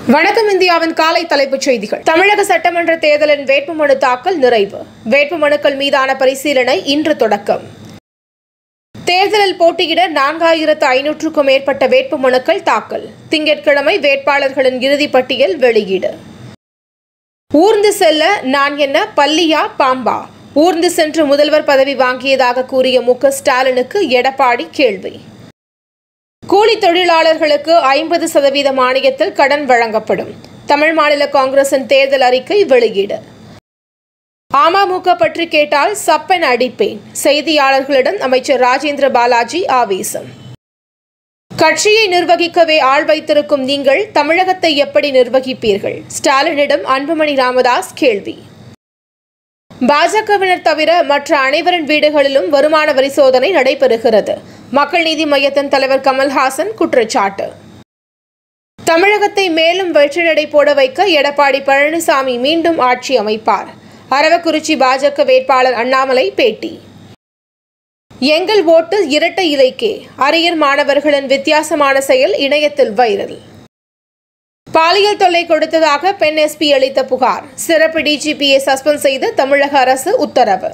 வணக்கம் இந்தியாவின் காலை தலைப்புச் செய்திகள் தமிழக சட்டமன்ற தேர்தலின் வேட்புமனு தாக்கல் நிறைவு வேட்புமனுக்கள் மீதான பரிசீலனை இன்று தொடக்கம் தேர்தலில் போட்டியிட நான்காயிரத்து ஐநூற்றுக்கும் மேற்பட்ட வேட்புமனுக்கள் தாக்கல் திங்கட்கிழமை வேட்பாளர்களின் இறுதிப் பட்டியல் வெளியீடு ஊர்ந்து செல்ல நான் என்ன பல்லியா பாம்பா ஊர்ந்து சென்று முதல்வர் பதவி வாங்கியதாக கூறிய மு க ஸ்டாலினுக்கு எடப்பாடி கேள்வி கூலி தொழிலாளர்களுக்கு ஐம்பது சதவீத மானியத்தில் கடன் வழங்கப்படும் தமிழ் மாநில காங்கிரசின் தேர்தல் அறிக்கை வெளியீடு அமமுக பற்றி கேட்டால் சப்பென அடிப்பேன் செய்தியாளர்களிடம் அமைச்சர் ராஜேந்திர பாலாஜி ஆவேசம் கட்சியை நிர்வகிக்கவே ஆள் வைத்திருக்கும் நீங்கள் தமிழகத்தை எப்படி நிர்வகிப்பீர்கள் ஸ்டாலினிடம் அன்புமணி ராமதாஸ் கேள்வி பாஜகவினர் தவிர மற்ற அனைவரின் வீடுகளிலும் வருமான வரி சோதனை நடைபெறுகிறது மக்கள் நீதி மையத்தின் தலைவர் கமல்ஹாசன் குற்றச்சாட்டு தமிழகத்தை மேலும் வெற்றிநடை போட வைக்க எடப்பாடி பழனிசாமி மீண்டும் ஆட்சி அமைப்பார் அரவக்குறிச்சி பாஜக வேட்பாளர் அண்ணாமலை பேட்டி எங்கள் ஓட்டு இரட்டை இலைக்கே அரியர் மாணவர்களின் வித்தியாசமான செயல் இணையத்தில் வைரல் பாலியல் தொல்லை கொடுத்ததாக பெண் எஸ்பி அளித்த புகார் சிறப்பு டிஜிபியை சஸ்பெண்ட் செய்து தமிழக அரசு உத்தரவு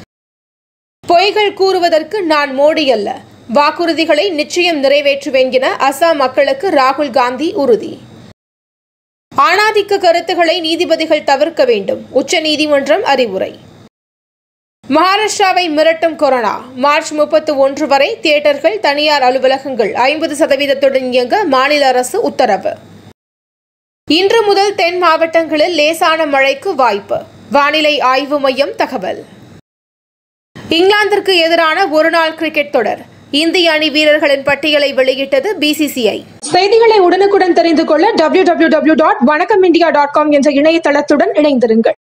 பொய்கள் கூறுவதற்கு நான் மோடி அல்ல வாக்குறுதிகளை நிச்சயம் நிறைவேற்றுவேன் என அசாம் மக்களுக்கு ராகுல் காந்தி உறுதி ஆணாதிக்க கருத்துக்களை நீதிபதிகள் தவிர்க்க வேண்டும் உச்சநீதிமன்றம் அறிவுரை மகாராஷ்டிராவை மிரட்டும் கொரோனா மார்ச் முப்பத்தி ஒன்று வரை தியேட்டர்கள் தனியார் அலுவலகங்கள் ஐம்பது சதவீதத்துடன் இயங்க மாநில அரசு உத்தரவு இன்று முதல் தென் மாவட்டங்களில் லேசான மழைக்கு வாய்ப்பு வானிலை ஆய்வு மையம் தகவல் இங்கிலாந்திற்கு எதிரான ஒருநாள் கிரிக்கெட் தொடர் இந்திய அணி வீரர்களின் பட்டியலை வெளியிட்டது பிசிசிஐ செய்திகளை உடனுக்குடன் தெரிந்து கொள்ள W W W dot Vanakkam India dot com என்ற இணையதளத்துடன் இணைந்திருங்கள்